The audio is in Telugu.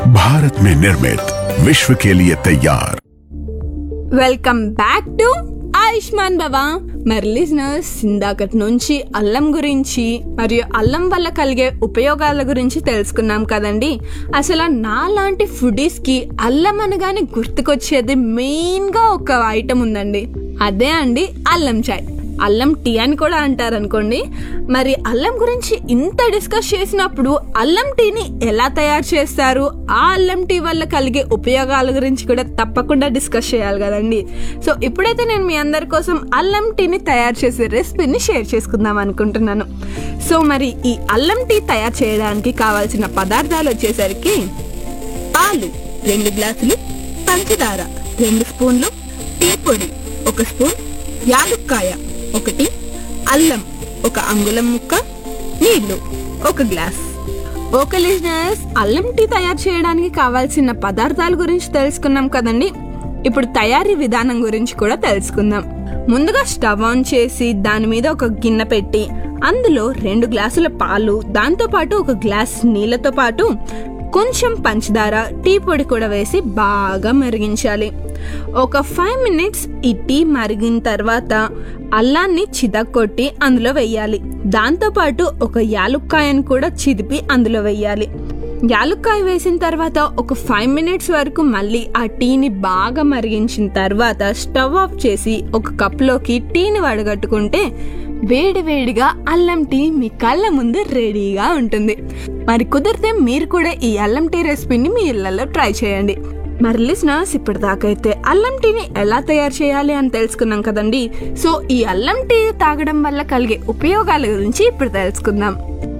भारत में निर्मित विश्व के लिए तैयार welcome back to Ayushman Baba మరి లిజనర్స్ ఇందాకటి నుంచి అల్లం గురించి మరియు అల్లం వల్ల కలిగే ఉపయోగాల గురించి తెలుసుకున్నాం కదండి అసలు నాలాంటి ఫుడీస్ కి అల్లం అనగానే గుర్తుకొచ్చేది మెయిన్ గా ఒక ఐటమ్ ఉందండి అదే అండి అల్లం చాయ్ అల్లం టీ అని కూడా అంటారు అనుకోండి మరి అల్లం గురించి ఇంత డిస్కస్ చేసినప్పుడు అల్లం టీని ఎలా తయారు చేస్తారు ఆ అల్లం టీ వల్ల కలిగే ఉపయోగాల గురించి కూడా తప్పకుండా డిస్కస్ చేయాలి కదండి సో ఇప్పుడైతే నేను మీ అందరి కోసం అల్లం టీని తయారు చేసే రెసిపీని షేర్ చేసుకుందాం అనుకుంటున్నాను సో మరి ఈ అల్లం టీ తయారు చేయడానికి కావాల్సిన పదార్థాలు వచ్చేసరికి పాలు రెండు గ్లాసులు పంచదార రెండు స్పూన్లు టీ పొడి ఒక స్పూన్ యాలుక్కాయ ఒకటి అల్లం ఒక అంగుళం ముక్క నీళ్లు ఒక గ్లాస్ ఓకే లిజనర్స్ అల్లం టీ తయారు చేయడానికి కావాల్సిన పదార్థాల గురించి తెలుసుకున్నాం కదండి ఇప్పుడు తయారీ విధానం గురించి కూడా తెలుసుకుందాం ముందుగా స్టవ్ ఆన్ చేసి దాని మీద ఒక గిన్నె పెట్టి అందులో రెండు గ్లాసుల పాలు దాంతో పాటు ఒక గ్లాస్ నీళ్ళతో పాటు కొంచెం పంచదార టీ పొడి కూడా వేసి బాగా మరిగించాలి ఒక ఫైవ్ మినిట్స్ ఈ టీ మరిగిన తర్వాత అల్లాన్ని చితక్కొట్టి అందులో వెయ్యాలి దాంతోపాటు ఒక యాలుక్కాయను కూడా చిదిపి అందులో వెయ్యాలి యాలుక్కాయ వేసిన తర్వాత ఒక ఫైవ్ మినిట్స్ వరకు మళ్ళీ ఆ టీని బాగా మరిగించిన తర్వాత స్టవ్ ఆఫ్ చేసి ఒక కప్లోకి టీని వడగట్టుకుంటే వేడి వేడిగా అల్లం టీ మీ కళ్ళ ముందు రెడీగా ఉంటుంది మరి కుదిరితే మీరు కూడా ఈ అల్లం టీ రెసిపీని మీ ఇళ్లలో ట్రై చేయండి మరి లిసినర్స్ ఇప్పటిదాకైతే అల్లం టీని ఎలా తయారు చేయాలి అని తెలుసుకున్నాం కదండి సో ఈ అల్లం టీ తాగడం వల్ల కలిగే ఉపయోగాల గురించి ఇప్పుడు తెలుసుకుందాం